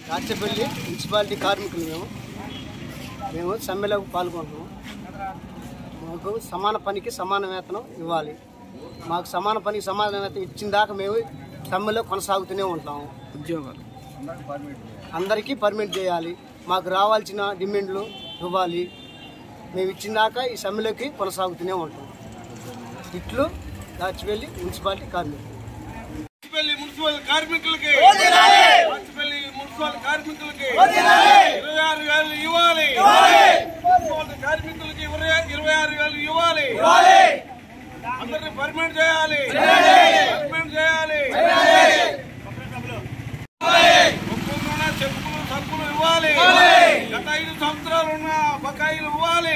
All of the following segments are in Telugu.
రాచపల్లి మున్సిపాలిటీ కార్మికులు మేము మేము సమ్మెలో పాల్గొంటున్నాం మాకు సమాన పనికి సమాన వేతనం ఇవ్వాలి మాకు సమాన పనికి సమాన వేతనం ఇచ్చిన దాకా మేము సమ్మెలో కొనసాగుతూనే ఉంటాము ఉద్యోగాలు అందరికీ పర్మిట్ చేయాలి మాకు రావాల్సిన డిమాండ్లు ఇవ్వాలి మేము ఇచ్చిన దాకా ఈ సమ్మెలోకి కొనసాగుతూనే ఉంటాం ఇట్లు దాచిపల్లి మున్సిపాలిటీ కార్మికులు రాజపల్లి మున్సిపల్ కార్మికులకి రాజపల్లి మున్సిపల్ కార్మికులకి ఇరవై ఆరు వేలు ఇవ్వాలి మున్సిపల్ కార్మికులకి ఇరవై ఇరవై ఆరు వేలు ఇవ్వాలి అందరిని పర్మనెంట్ చేయాలి పర్మనెంట్ చేయాలి ఉప్పు నూనె, చెప్పులు సరుకులు ఇవ్వాలి గత ఐదు సంవత్సరాలు ఉన్న బకాయిలు ఇవ్వాలి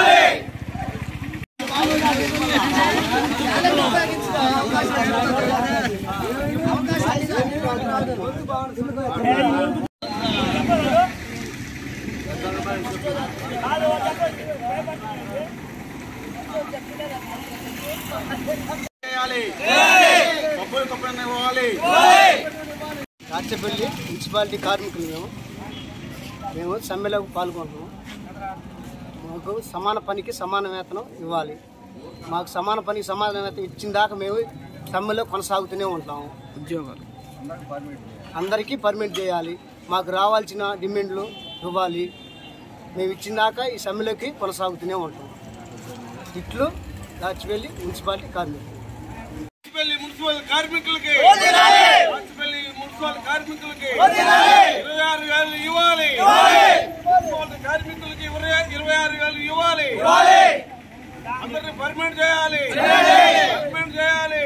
చేయాలి కొబ్బరి కొబ్బరి ఇవ్వాలి రాచపల్లి మున్సిపాలిటీ కార్మికులు మేము మేము సమ్మెలో పాల్గొంటున్నాం మాకు సమాన పనికి సమాన వేతనం ఇవ్వాలి మాకు సమాన పనికి సమాన వేతనం ఇచ్చిన దాకా మేము సమ్మెలో కొనసాగుతూనే ఉంటాము ఉద్యోగాలు అందరికీ పర్మిట్ చేయాలి మాకు రావాల్సిన డిమాండ్లు ఇవ్వాలి మేము ఇచ్చిన దాకా ఈ సమ్మెలోకి కొనసాగుతూనే ఉంటాం ఇట్లు దాచిపల్లి మున్సిపాలిటీ కార్మికులు రాజపల్లి మున్సిపల్ కార్మికులకి రాజపల్లి మున్సిపల్ కార్మికులకి ఇరవై ఆరు వేలు ఇవ్వాలి మున్సిపల్ కార్మికులకి ఇరవై ఇరవై ఆరు వేలు ఇవ్వాలి అందరిని పర్మనెంట్ చేయాలి పర్మనెంట్ చేయాలి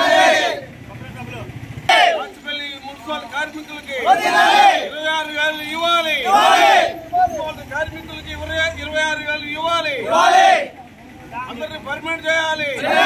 రాజపల్లి మున్సిపల్ కార్మికులకి ఇరవై ఆరు వేలు ఇవ్వాలి మున్సిపల్ కార్మికులకి ఇరవై ఇరవై ఆరు వేలు ఇవ్వాలి అందరిని పర్మనెంట్ చేయాలి